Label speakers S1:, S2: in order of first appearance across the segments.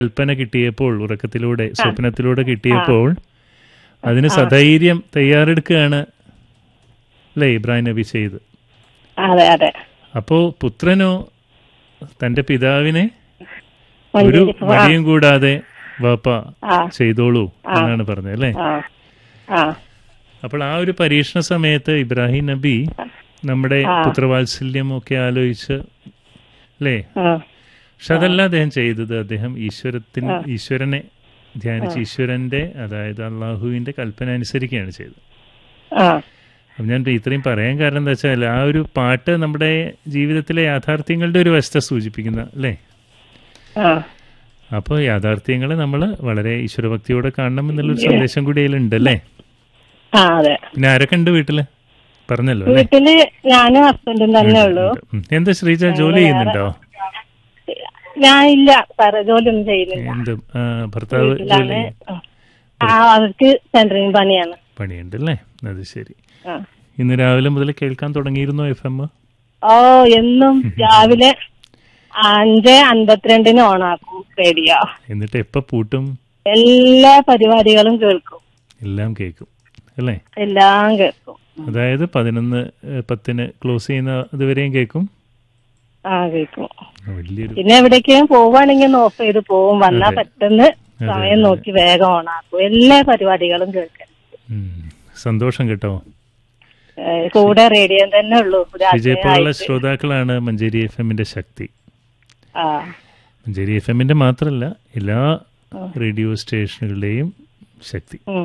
S1: കൽപ്പന കിട്ടിയപ്പോൾ ഉറക്കത്തിലൂടെ സ്വപ്നത്തിലൂടെ കിട്ടിയപ്പോൾ അതിന് സധൈര്യം തയ്യാറെടുക്കുകയാണ് അല്ലേ ഇബ്രാഹിം നബി ചെയ്ത്
S2: അതെ അതെ
S1: അപ്പോ പുത്രനോ തന്റെ പിതാവിനെ ഒരു
S2: മഞ്ചേരി ആ,
S1: മടിയും കൂടാതെ വാപ്പ
S2: ആ
S1: ചെയ്തോളൂ എന്നാണ് പറഞ്ഞത് അല്ലേ
S2: ആ ആ
S1: അപ്പോൾ ആ ഒരു പരീക്ഷണ സമയത്ത് ഇബ്രാഹിം നബി നമ്മുടെ പുത്രവാത്സല്യം ഒക്കെ ആലോചിച്ച് അല്ലേ
S2: ആ
S1: പക്ഷെ അതല്ല അദ്ദേഹം ചെയ്തത് അദ്ദേഹം ഈശ്വരത്തിന് ഈശ്വരനെ ധ്യാനിച്ച് ഈശ്വരന്റെ അതായത് അള്ളാഹുവിന്റെ കൽപ്പന അനുസരിക്കുകയാണ് ചെയ്തത്
S2: ആ
S1: അപ്പം ഞാൻ ഇത്രയും പറയാൻ കാരണം എന്താ വെച്ചാൽ ആ ഒരു പാട്ട് നമ്മുടെ ജീവിതത്തിലെ യാഥാർത്ഥ്യങ്ങളുടെ ഒരു വശത്തെ സൂചിപ്പിക്കുന്ന അല്ലേ
S2: ആ
S1: അപ്പോൾ യാഥാർത്ഥ്യങ്ങളെ നമ്മൾ വളരെ ഈശ്വരഭക്തിയോടെ കാണണം എന്നുള്ളൊരു സന്ദേശം കൂടി അതിലുണ്ട് അല്ലേ
S2: ആ അതെ
S1: പിന്നെ ആരൊക്കെ ഉണ്ട് വീട്ടില് പറഞ്ഞല്ലോ അല്ലേ
S2: വീട്ടില് ഞാനും ഹസ്ബൻഡും തന്നെ ഉള്ളൂ
S1: ഉം. എന്താ ശ്രീജ ജോലി ചെയ്യുന്നുണ്ടോ
S2: ഞാൻ ഇല്ല സാറേ ജോലിയൊന്നും ചെയ്യുന്നില്ല
S1: എന്ത് ആ, ഭർത്താവ് ജോലി
S2: വീട്ടിലാണ്
S1: ചെയ്യും.
S2: ആ അവർക്ക് സെന്ററിങ് പണിയാണ്
S1: പണിയുണ്ട് അല്ലേ അത് ശരി
S2: ആ.
S1: ഇന്ന് രാവിലെ മുതൽ കേൾക്കാൻ തുടങ്ങിയിരുന്നോ എഫ് എം
S2: ഓ എന്നും രാവിലെ അഞ്ച് അൻപത്തിരണ്ടിന് ഓണാക്കും റേഡിയോ
S1: എന്നിട്ട് എപ്പോ പൂട്ടും
S2: എല്ലാ പരിപാടികളും കേൾക്കും
S1: എല്ലാം കേൾക്കും അല്ലേ
S2: എല്ലാം കേൾക്കും
S1: അതായത് പതിനൊന്ന് ഏഹ്, പത്തിന് ക്ലോസ് ചെയ്യുന്ന ഇതുവരെയും കേൾക്കും
S2: ആ കേൾക്കും
S1: വലിയൊരു
S2: പിന്നെ എവിടേക്കും പോവാണെങ്കിൽ ഓഫ് ചെയ്ത് പോവും വന്നാ
S1: അതെ.
S2: പെട്ടെന്ന് സമയം നോക്കി വേഗം ഓണാക്കും എല്ലാ പരിപാടികളും കേൾക്കും
S1: ഉം. സന്തോഷം കേട്ടോ
S2: ഏ, കൂടെ റേഡിയോ തന്നെ ഉള്ളൂ രാത്രി
S1: വിജയപ്പോലുള്ള
S2: ആയിട്ട്.
S1: ശ്രോതാക്കളാണ് മഞ്ചേരി എഫ് എമ്മിന്റെ ശക്തി
S2: ആ
S1: മഞ്ചേരി എഫ് എമ്മിന്റെ മാത്രമല്ല എല്ലാ റേഡിയോ സ്റ്റേഷനുകളുടെയും ശക്തി
S2: ഉം.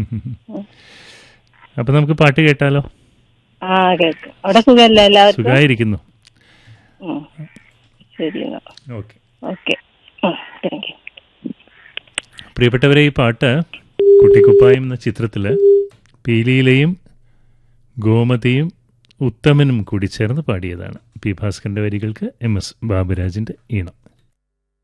S1: അപ്പൊ നമുക്ക് പാട്ട് കേട്ടാലോ
S2: ആ കേൾക്കും അവിടെ സുഖമല്ലേ എല്ലാവർക്കും
S1: സുഖമായിരിക്കുന്നു
S2: ഉം. ശരി എന്നാ
S1: ഓക്കെ
S2: ഓക്കെ താങ്ക് യു
S1: പ്രിയപ്പെട്ടവരെ ഈ പാട്ട് കുട്ടിക്കുപ്പായം എന്ന ചിത്രത്തില് പീലിയിലെയും ഗോമതിയും ഉത്തമനും കൂടി ചേർന്ന് പാടിയതാണ് പി ഭാസ്കറിന്റെ വരികൾക്ക് എം എസ് ബാബുരാജിന്റെ ഈണം